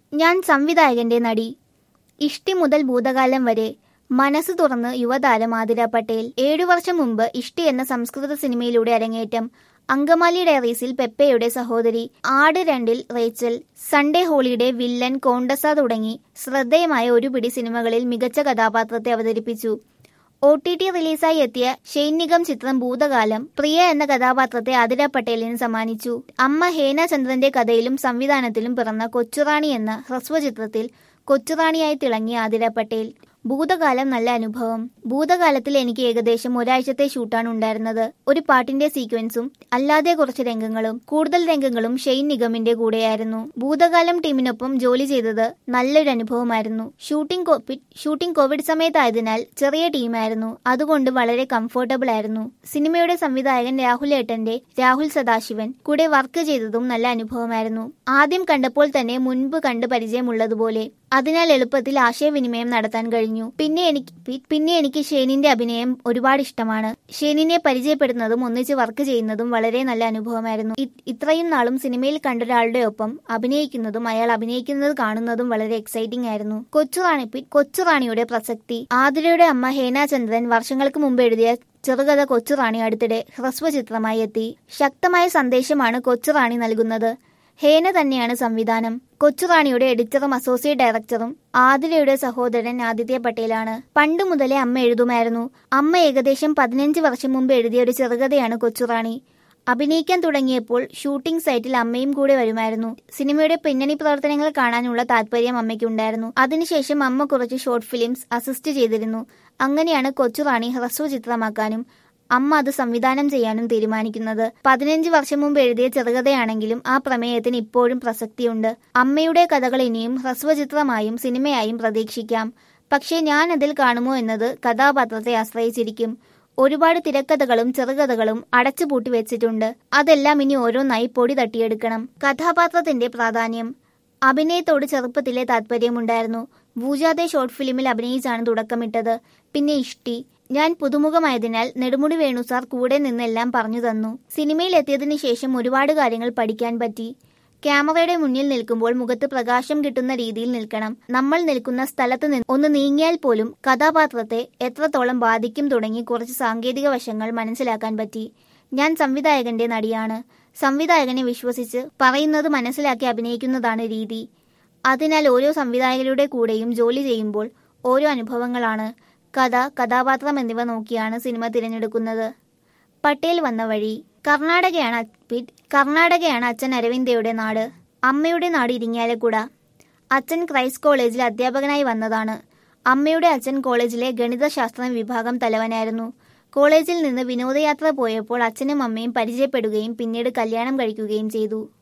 ഞാൻ സംവിധായകന്റെ നടി ഇഷ്ടി മുതൽ ഭൂതകാലം വരെ മനസ്സ് തുറന്ന് യുവതാരം ആതിര പട്ടേൽ ഏഴു വർഷം മുമ്പ് ഇഷ്ടി എന്ന സംസ്കൃത സിനിമയിലൂടെ അരങ്ങേറ്റം അങ്കമാലി ഡയറീസിൽ പെപ്പയുടെ സഹോദരി ആട് രണ്ടിൽ റേച്ചൽ സൺഡേ ഹോളിഡേ വില്ലൻ കോണ്ടസ തുടങ്ങി ശ്രദ്ധേയമായ ഒരു പിടി സിനിമകളിൽ മികച്ച കഥാപാത്രത്തെ അവതരിപ്പിച്ചു ഒ ടി ടി റിലീസായി എത്തിയ ഷെയ്ൻ നിഗം ചിത്രം ഭൂതകാലം പ്രിയ എന്ന കഥാപാത്രത്തെ ആതിര പട്ടേലിന് സമ്മാനിച്ചു അമ്മ ഹേന ചന്ദ്രന്റെ കഥയിലും സംവിധാനത്തിലും പിറന്ന കൊച്ചുറാണി എന്ന ഹ്രസ്വചിത്രത്തിൽ കൊച്ചുറാണിയായി തിളങ്ങിയ ആതിര പട്ടേൽ ഭൂതകാലം നല്ല അനുഭവം ഭൂതകാലത്തിൽ എനിക്ക് ഏകദേശം ഒരാഴ്ചത്തെ ഷൂട്ടാണ് ഉണ്ടായിരുന്നത് ഒരു പാട്ടിന്റെ സീക്വൻസും അല്ലാതെ കുറച്ച് രംഗങ്ങളും കൂടുതൽ രംഗങ്ങളും ഷെയ്ൻ നിഗമിന്റെ കൂടെയായിരുന്നു ഭൂതകാലം ടീമിനൊപ്പം ജോലി ചെയ്തത് നല്ലൊരു അനുഭവമായിരുന്നു ഷൂട്ടിംഗ് കോവിഡ് ഷൂട്ടിംഗ് കോവിഡ് സമയത്തായതിനാൽ ചെറിയ ടീമായിരുന്നു അതുകൊണ്ട് വളരെ കംഫർട്ടബിൾ ആയിരുന്നു സിനിമയുടെ സംവിധായകൻ രാഹുൽ ഏട്ടന്റെ രാഹുൽ സദാശിവൻ കൂടെ വർക്ക് ചെയ്തതും നല്ല അനുഭവമായിരുന്നു ആദ്യം കണ്ടപ്പോൾ തന്നെ മുൻപ് കണ്ട് പരിചയമുള്ളതുപോലെ അതിനാൽ എളുപ്പത്തിൽ ആശയവിനിമയം നടത്താൻ കഴിഞ്ഞു പിന്നെ എനിക്ക് പി- പിന്നെ എനിക്ക് ഷേനിന്റെ അഭിനയം ഒരുപാട് ഇഷ്ടമാണ് ഷേനിനെ പരിചയപ്പെടുന്നതും ഒന്നിച്ച് വർക്ക് ചെയ്യുന്നതും വളരെ നല്ല അനുഭവമായിരുന്നു ഇ- ഇത്രയും നാളും സിനിമയിൽ കണ്ട ഒരാളുടെ ഒപ്പം അഭിനയിക്കുന്നതും അയാൾ അഭിനയിക്കുന്നത് കാണുന്നതും വളരെ എക്സൈറ്റിംഗ് ആയിരുന്നു കൊച്ചുറാണി പി- കൊച്ചുറാണിയുടെ പ്രസക്തി ആതിരയുടെ അമ്മ ഹേന ചന്ദ്രൻ വർഷങ്ങൾക്ക് മുമ്പ് എഴുതിയ ചെറുകഥ കൊച്ചുറാണി അടുത്തിടെ ഹ്രസ്വചിത്രമായി എത്തി ശക്തമായ സന്ദേശമാണ് കൊച്ചുറാണി നൽകുന്നത് ഹേന തന്നെയാണ് സംവിധാനം കൊച്ചുറാണിയുടെ എഡിറ്ററും അസോസിയേറ്റ് ഡയറക്ടറും ആതിരയുടെ സഹോദരൻ ആദിത്യ പട്ടേലാണ് പണ്ട് മുതലേ അമ്മ എഴുതുമായിരുന്നു അമ്മ ഏകദേശം പതിനഞ്ച് വർഷം മുമ്പ് എഴുതിയ ഒരു ചെറുകഥയാണ് കൊച്ചുറാണി അഭിനയിക്കാൻ തുടങ്ങിയപ്പോൾ ഷൂട്ടിംഗ് സൈറ്റിൽ അമ്മയും കൂടെ വരുമായിരുന്നു സിനിമയുടെ പിന്നണി പ്രവർത്തനങ്ങൾ കാണാനുള്ള താല്പര്യം അമ്മയ്ക്കുണ്ടായിരുന്നു അതിനുശേഷം അമ്മ കുറച്ച് ഷോർട്ട് ഫിലിംസ് അസിസ്റ്റ് ചെയ്തിരുന്നു അങ്ങനെയാണ് കൊച്ചുറാണി ഹ്രസ്വചിത്രമാക്കാനും അമ്മ അത് സംവിധാനം ചെയ്യാനും തീരുമാനിക്കുന്നത് പതിനഞ്ച് വർഷം മുമ്പ് എഴുതിയ ചെറുകഥയാണെങ്കിലും ആ പ്രമേയത്തിന് ഇപ്പോഴും പ്രസക്തിയുണ്ട് അമ്മയുടെ കഥകൾ ഇനിയും ഹ്രസ്വചിത്രമായും സിനിമയായും പ്രതീക്ഷിക്കാം പക്ഷേ ഞാൻ അതിൽ കാണുമോ എന്നത് കഥാപാത്രത്തെ ആശ്രയിച്ചിരിക്കും ഒരുപാട് തിരക്കഥകളും ചെറുകഥകളും അടച്ചുപൂട്ടി വെച്ചിട്ടുണ്ട് അതെല്ലാം ഇനി ഓരോന്നായി പൊടി തട്ടിയെടുക്കണം കഥാപാത്രത്തിന്റെ പ്രാധാന്യം അഭിനയത്തോട് ചെറുപ്പത്തിലെ താല്പര്യമുണ്ടായിരുന്നു ഭൂജാതെ ഷോർട്ട് ഫിലിമിൽ അഭിനയിച്ചാണ് തുടക്കമിട്ടത് പിന്നെ ഇഷ്ടി ഞാൻ പുതുമുഖമായതിനാൽ നെടുമുടി വേണു സാർ കൂടെ നിന്നെല്ലാം പറഞ്ഞു തന്നു സിനിമയിൽ എത്തിയതിനു ശേഷം ഒരുപാട് കാര്യങ്ങൾ പഠിക്കാൻ പറ്റി ക്യാമറയുടെ മുന്നിൽ നിൽക്കുമ്പോൾ മുഖത്ത് പ്രകാശം കിട്ടുന്ന രീതിയിൽ നിൽക്കണം നമ്മൾ നിൽക്കുന്ന സ്ഥലത്ത് നിന്ന് ഒന്ന് നീങ്ങിയാൽ പോലും കഥാപാത്രത്തെ എത്രത്തോളം ബാധിക്കും തുടങ്ങി കുറച്ച് സാങ്കേതിക വശങ്ങൾ മനസ്സിലാക്കാൻ പറ്റി ഞാൻ സംവിധായകന്റെ നടിയാണ് സംവിധായകനെ വിശ്വസിച്ച് പറയുന്നത് മനസ്സിലാക്കി അഭിനയിക്കുന്നതാണ് രീതി അതിനാൽ ഓരോ സംവിധായകരുടെ കൂടെയും ജോലി ചെയ്യുമ്പോൾ ഓരോ അനുഭവങ്ങളാണ് കഥ കഥാപാത്രം എന്നിവ നോക്കിയാണ് സിനിമ തിരഞ്ഞെടുക്കുന്നത് പട്ടേൽ വന്ന വഴി കർണാടകയാണ് അ- പി- കർണാടകയാണ് അച്ഛൻ അരവിന്ദയുടെ നാട് അമ്മയുടെ നാട് ഇരിങ്ങാലക്കുട അച്ഛൻ ക്രൈസ്റ്റ് കോളേജിൽ അധ്യാപകനായി വന്നതാണ് അമ്മയുടെ അച്ഛൻ കോളേജിലെ ഗണിതശാസ്ത്ര വിഭാഗം തലവനായിരുന്നു കോളേജിൽ നിന്ന് വിനോദയാത്ര പോയപ്പോൾ അച്ഛനും അമ്മയും പരിചയപ്പെടുകയും പിന്നീട് കല്യാണം കഴിക്കുകയും ചെയ്തു